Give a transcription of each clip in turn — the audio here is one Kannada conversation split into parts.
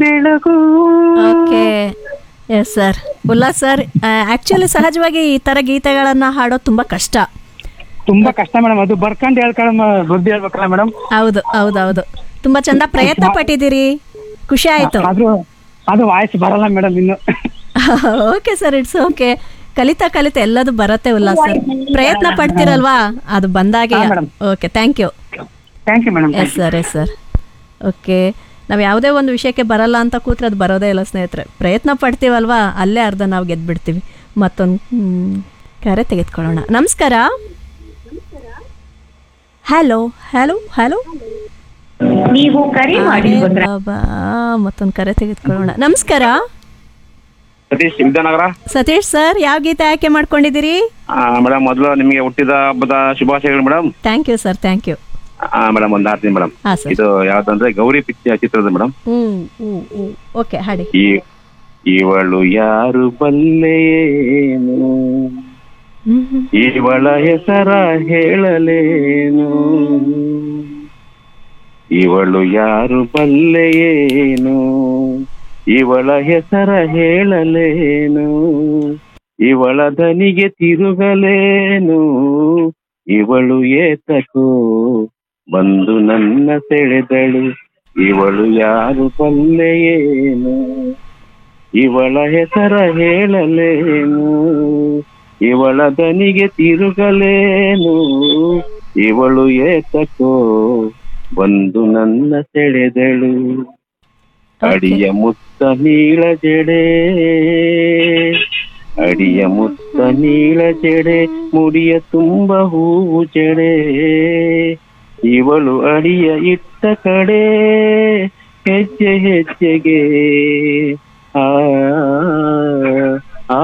ಬೆಳಗು okay yes sir Ullas sir actually ಸಹಜವಾಗಿ ಈ ಥರ ಗೀತೆಗಳನ್ನು ಹಾಡೋದು ತುಂಬ ಕಷ್ಟ ತುಂಬಾ ಕಷ್ಟ ಮೇಡಮ್ ಅದು ಬರ್ಕೊಂಡು ಹೇಳ್ಕೊಳ್ಳೋ ಬುದ್ಧಿ ಹೇಳ್ಬೇಕಲ್ಲ ಮೇಡಮ್ ಹೌದು ಹೌದು ಹೌದು ತುಂಬ ಚಂದ ಪ್ರಯತ್ನ ಪಟ್ಟಿದ್ದೀರಿ ಖುಷಿ ಆಯಿತು ಆದ್ರೂ ಅದು ವಾಯ್ಸ್ ಬರಲ್ಲ ಮೇಡಮ್ ಇನ್ನು ಓಕೆ ಸರ್ ಇಟ್ಸ್ ಓಕೆ ಕಲಿತಾ ಕಲಿತಾ ಎಲ್ಲದು ಬರುತ್ತೆ ಉಲ್ಲಾಸ್ ಸರ್ ಪ್ರಯತ್ನ ಪಡ್ತೀರಲ್ವಾ ಅದು ಬಂದಾಗೆ ಹಾ, madam. Okay thank you thank you madam yes sir yes sir okay ನಾವು ಯಾವುದೇ ಒಂದು ವಿಷಯಕ್ಕೆ ಬರಲ್ಲ ಅಂತ ಕೂತ್ರೆ ಅದು ಬರೋದೇ ಇಲ್ಲ ಸ್ನೇಹಿತರೆ ಪ್ರಯತ್ನ ಪಡ್ತೀವಲ್ವಾ ಅಲ್ಲೇ ಅರ್ಧ ನಾವು ಗೆದ್ಬಿಡ್ತೀವಿ ಮತ್ತೊಂದು ಕರೆ ತೆಗೆದುಕೊಳ್ಳೋಣ ನಮಸ್ಕಾರ ಹಲೋ ಹಲೋ ಹಲೋ ನೀವು ಕರೆ ಮಾಡಿರುವುದರ ಬಾಬಾ ಮತ್ತೊಂದು ಕರೆ ತೆಗೆದುಕೊಳ್ಳೋಣ ನಮಸ್ಕಾರ ಸತೀಶ್ ವಿದ್ಯಾನಗರ ಸತೀಶ್ ಸರ್ ಯಾವ ಗೀತೆ ಆಯ್ಕೆ ಮಾಡ್ಕೊಂಡಿದ್ದೀರಿ ಮೇಡಮ್ ಮೊದಲು ನಿಮಗೆ ಹುಟ್ಟಿದ ಹಬ್ಬದ ಶುಭಾಶಯಗಳು madam thank you sir thank you madam ಒಂದು ಹಾಡ್ತೀನಿ ಮೇಡಮ್ ಹಾಂ ಸರ್ ಇದು ಯಾವ್ದಂದ್ರೆ ಗೌರಿ ಪಿಕ್ಚರ್ ಚಿತ್ರದ ಮೇಡಮ್ ಹ್ಞೂ ಹ್ಞೂ ಹ್ಞೂ ಓಕೆ ಹಾಡಿ ಈ ಇವಳು ಯಾರು ಬಲ್ಲೆಯೇನು ಹ್ಞೂ ಹ್ಞೂ ಇವಳ ಹೆಸರ ಹೇಳಲೇನು ಇವಳು ಯಾರು ಬಲ್ಲೆಯೇನು ಇವಳ ಹೆಸರ ಹೇಳಲೇನು ಇವಳ ದನಿಗೆ ತಿರುಗಲೇನು ಇವಳು ಏತಕೋ ಬಂದು ನನ್ನ ಸೆಳೆದಳು ಇವಳು ಯಾರು ಬಲ್ಲೆಯೇನು ಇವಳ ಹೆಸರ ಹೇಳಲೇನು ಇವಳ ದನಿಗೆ ತಿರುಗಲೇನು ಇವಳು ಏತಕೋ ಬಂದು ನನ್ನ ಸೆಳೆದಳು ಅಡಿಯ ಮುತ್ತ ನೀಳ ಜಡೆ ಅಡಿಯ ಮುತ್ತ ನೀಳ ಜಡೆ ಮುಡಿಯ ತುಂಬ ಹೂವು ಜಡೆ ಇವಳು ಅಡಿಯ ಇಟ್ಟ ಕಡೆ ಹೆಜ್ಜೆ ಹೆಜ್ಜೆಗೆ ಆ ಆ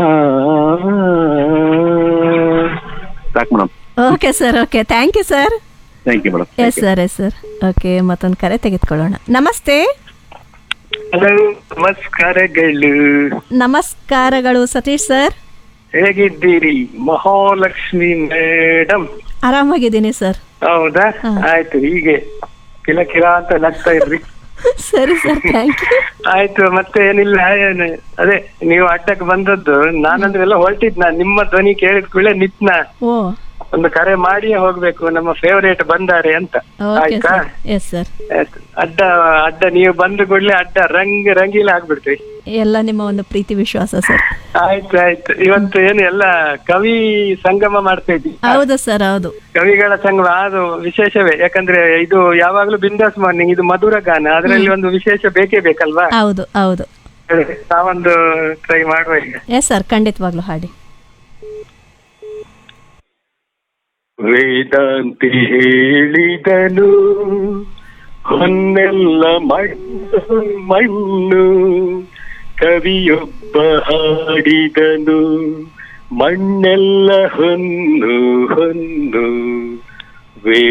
ಸಾಕು madam okay sir okay thank you sir thank you madam yes sir yes sir okay ಮತ್ತೊಂದು ಕರೆ ತೆಗೆದುಕೊಳ್ಳೋಣ ನಮಸ್ತೆ ಹಲೋ ನಮಸ್ಕಾರಗಳು ನಮಸ್ಕಾರಗಳು ಸತೀಶ್ ಸರ್ ಹೇಗಿದ್ದೀರಿ ಮಹಾಲಕ್ಷ್ಮಿ ಮೇಡಮ್ ಆರಾಮಾಗಿದ್ದೀನಿ ಸರ್ ಹೌದಾ ಹಾ. ಆಯ್ತು ಹೀಗೆ ಕಿಲ ಕಿಲ ಅಂತ ನಗ್ತಾ ಇರ್ರಿ ಸರಿ ಸರ್ ಥ್ಯಾಂಕ್ ಯು ಆಯ್ತು ಮತ್ತೆ ಏನಿಲ್ಲ ಏನು ಅದೇ ನೀವು ಅಡ್ಡಕ್ಕೆ ಬಂದದ್ದು ನಾನಂದ್ರೆ ಎಲ್ಲ ಹೊರಟಿದ್ ನಾ ನಿಮ್ಮ ಧ್ವನಿ ಕೇಳಿದ ಕೂಡಲೇ ನಿತ್ನ ಓ ಒಂದು ಕರೆ ಮಾಡಿಯೇ ಹೋಗ್ಬೇಕು ನಮ್ಮ ಫೇವರೇಟ್ ಬಂದಾರೆ ಅಂತ ಓಕೆ ಆಯ್ತಾ ಸರ್ ಎಸ್ ಸರ್ ಆಯ್ತು. ಅಡ್ಡ ಅಡ್ಡ ನೀವು ಬಂದ ಕೂಡಲೇ ಅಡ್ಡ ರಂಗ್ ರಂಗೀಲ ಆಗ್ಬಿಡ್ತೀವಿ ಎಲ್ಲ ನಿಮ್ಮ ಒಂದು ಪ್ರೀತಿ ವಿಶ್ವಾಸ ಸರ್ ಆಯ್ತು ಆಯ್ತು ಇವತ್ತು ಏನು ಎಲ್ಲ ಕವಿ ಸಂಗಮ ಮಾಡ್ತಾ ಇದ್ವಿ ಹೌದು ಸರ್ ಹೌದು ಕವಿಗಳ ಸಂಗಮ ಅದು ವಿಶೇಷವೇ ಯಾಕಂದ್ರೆ ಇದು ಯಾವಾಗ್ಲೂ ಬಿಂದಾಸ್ ಮಾರ್ನಿಂಗ್ ಇದು ಮಧುರ ಗಾನ ಅದರಲ್ಲಿ ಒಂದು ವಿಶೇಷ ಬೇಕೇ ಬೇಕಲ್ವಾ ಹೌದು ಹೌದು ನಾವೊಂದು ಟ್ರೈ ಮಾಡುವ ಈಗ ಎಸ್ ಸರ್ ಖಂಡಿತವಾಗ್ಲೂ ಹಾಡಿ ವೇದಾಂತಿ ಹೇಳಿದನು ಹೊನ್ನೆಲ್ಲ ಮಣ್ಣು ಮಣ್ಣು ಕವಿಯೊಬ್ಬ ಹಾಡಿದನು ಮಣ್ಣೆಲ್ಲ ಹೊನ್ನು ಹೊನ್ನು